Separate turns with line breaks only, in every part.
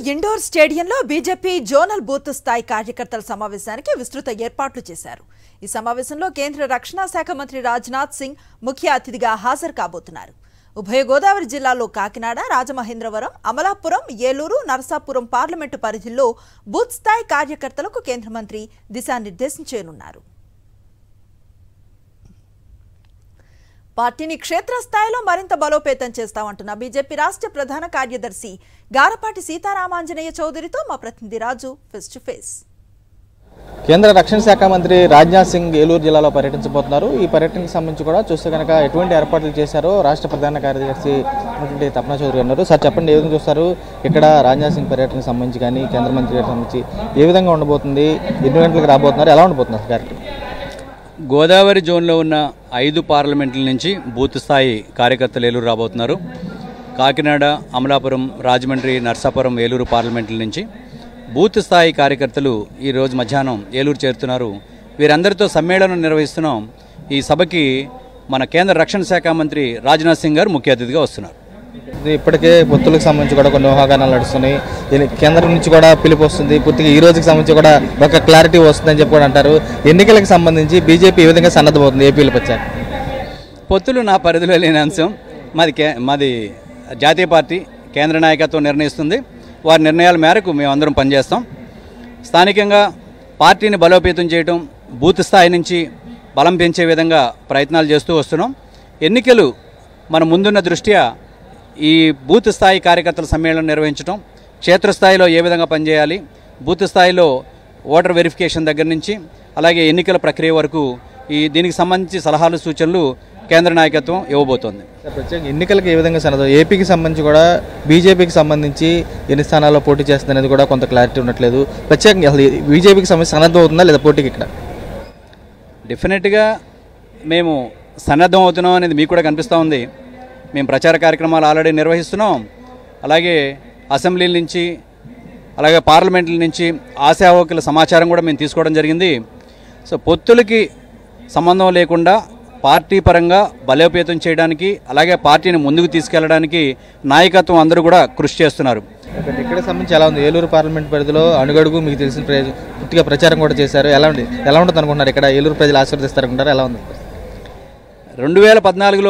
indoor స్టేడియంలో BJP zonal booth స్థాయి కార్యకర్తల సమావేశానికి విస్తృత ఏర్పాట్లు చేశారు ఈ సమావేశంలో కేంద్ర రక్షణ శాఖ మంత్రి రాజ్నాథ్ సింగ్ ముఖ్య అతిథిగా హాజరు కాబోతున్నారు ఉభయ గోదావరి జిల్లాలో కాకినాడ రాజమహేంద్రవరం అమలాపురం ఏలూరు నరసాపురం పార్లమెంటు పరిధిలో బూత్ స్థాయి కార్యకర్తలకు కేంద్ర మంత్రి దిశానిర్దేశం చేయనున్నారు పార్టీని క్షేత్రస్థాయిలో మరింత బలోపేతం చేస్తామంటున్న బీజేపీ రాష్ట్ర ప్రధాన కార్యదర్శి గారపాటి సీతారామాంజనేయ చౌదరితో మా ప్రతినిధి రాజు ఫేస్ టు ఫేస్
కేంద్ర రక్షణ శాఖ మంత్రి రాజ్నాథ్ సింగ్ ఏలూరు జిల్లాలో పర్యటించబోతున్నారు ఈ పర్యటనకు సంబంధించి కూడా చూస్తే కనుక ఎటువంటి ఏర్పాట్లు చేశారో రాష్ట్ర ప్రధాన కార్యదర్శి అయినటువంటి తపనా చౌదరి అన్నారు సార్ చెప్పండి ఏ విధంగా చూస్తారు ఇక్కడ రాజ్నాథ్ సింగ్ పర్యటనకు సంబంధించి కానీ కేంద్ర మంత్రి గారికి సంబంధించి ఏ విధంగా ఉండబోతుంది ఎన్ని గంటలకు రాబోతున్నారు ఎలా ఉండబోతున్నారు అసలు కార్యక్రమం
గోదావరి జోన్లో ఉన్న ఐదు పార్లమెంట్ల నుంచి బూత్ స్థాయి కార్యకర్తలు ఏలూరు రాబోతున్నారు కాకినాడ అమలాపురం రాజమండ్రి నర్సాపురం ఏలూరు పార్లమెంట్ల నుంచి బూత్ స్థాయి కార్యకర్తలు ఈరోజు మధ్యాహ్నం ఏలూరు చేరుతున్నారు వీరందరితో సమ్మేళనం నిర్వహిస్తున్నాం ఈ సభకి మన కేంద్ర రక్షణ శాఖ మంత్రి రాజ్నాథ్ సింగ్ గారు ముఖ్య అతిథిగా వస్తున్నారు
ఇది ఇప్పటికే పొత్తులకు సంబంధించి కూడా కొన్ని ఊహాగానాలు నడుస్తున్నాయి దీని కేంద్రం నుంచి కూడా పిలుపు వస్తుంది పూర్తిగా ఈ రోజుకి సంబంధించి కూడా ఒక క్లారిటీ వస్తుందని చెప్పి కూడా అంటారు ఎన్నికలకు సంబంధించి బీజేపీ ఏ విధంగా సన్నద్ధమవుతుంది ఏపీలో వచ్చాక
పొత్తులు నా పరిధిలో లేని అంశం మాది కే మాది జాతీయ పార్టీ కేంద్ర నాయకత్వం నిర్ణయిస్తుంది వారి నిర్ణయాల మేరకు మేమందరం పనిచేస్తాం స్థానికంగా పార్టీని బలోపేతం చేయడం బూత్ స్థాయి నుంచి బలం పెంచే విధంగా ప్రయత్నాలు చేస్తూ వస్తున్నాం ఎన్నికలు మన ముందున్న దృష్ట్యా ఈ బూత్ స్థాయి కార్యకర్తల సమ్మేళనం నిర్వహించడం క్షేత్రస్థాయిలో ఏ విధంగా పనిచేయాలి బూత్ స్థాయిలో ఓటర్ వెరిఫికేషన్ దగ్గర నుంచి అలాగే ఎన్నికల ప్రక్రియ వరకు ఈ దీనికి సంబంధించి సలహాలు సూచనలు కేంద్ర నాయకత్వం ఇవ్వబోతోంది
సార్, ప్రత్యేక ఎన్నికలకు ఏ విధంగా సన్నద్ధం ఏపీకి సంబంధించి కూడా బీజేపీకి సంబంధించి ఎన్ని స్థానాల్లో పోటీ చేస్తుంది అనేది కూడా కొంత క్లారిటీ ఉండట్లేదు ప్రత్యేకంగా అసలు బీజేపీకి సంబంధించి సన్నద్ధం అవుతుందా లేదా పోటీకి ఇక్కడ
డెఫినెట్గా మేము సన్నద్ధం అవుతున్నాం అనేది మీకు కూడా కనిపిస్తూ ఉంది మేము ప్రచార కార్యక్రమాలు ఆల్రెడీ నిర్వహిస్తున్నాం అలాగే అసెంబ్లీల నుంచి అలాగే పార్లమెంట్ల నుంచి ఆశావకుల సమాచారం కూడా మేము తీసుకోవడం జరిగింది సో పొత్తులకి సంబంధం లేకుండా పార్టీ పరంగా బలోపేతం చేయడానికి అలాగే పార్టీని ముందుకు తీసుకెళ్ళడానికి నాయకత్వం అందరూ కూడా కృషి చేస్తున్నారు
ఇక్కడ ఇక్కడ సంబంధించి ఎలా ఉంది ఏలూరు పార్లమెంట్ పరిధిలో అడుగడుగు మీకు తెలిసిన ప్రయోజ పూర్తిగా ప్రచారం కూడా చేశారు ఎలా ఉంది ఎలా ఉంటుంది అనుకుంటున్నారు ఇక్కడ ఏలూరు ప్రజలు ఆశీర్వదిస్తారనుకుంటారు ఎలా ఉంది
రెండు వేల పద్నాలుగులో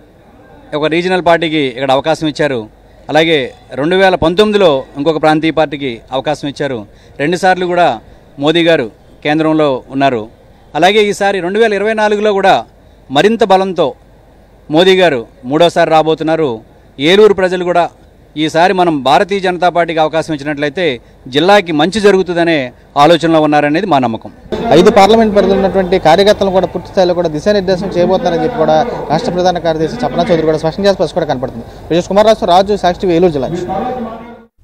ఒక రీజనల్ పార్టీకి ఇక్కడ అవకాశం ఇచ్చారు అలాగే రెండు వేల పంతొమ్మిదిలో ఇంకొక ప్రాంతీయ పార్టీకి అవకాశం ఇచ్చారు రెండుసార్లు కూడా మోదీ గారు కేంద్రంలో ఉన్నారు అలాగే ఈసారి రెండు వేల ఇరవై నాలుగులో కూడా మరింత బలంతో మోదీ గారు మూడోసారి రాబోతున్నారు ఏలూరు ప్రజలు కూడా ఈసారి మనం భారతీయ జనతా పార్టీకి అవకాశం ఇచ్చినట్లయితే జిల్లాకి మంచి జరుగుతుందనే ఆలోచనలో ఉన్నారనేది మా నమ్మకం
ఐదు పార్లమెంట్ పరిధిలో ఉన్నటువంటి కార్యకర్తలను కూడా పూర్తి స్థాయిలో కూడా దిశానిర్దేశం చేయబోతున్నారని చెప్పి కూడా రాష్ట్ర ప్రధాన కార్యదర్శి చపనా చౌదరి కూడా స్పష్టం చేసి కూడా కనపడుతుంది విజయ్ కుమార్ రాజు రాజు సాక్షి ఏలూరు జిల్లా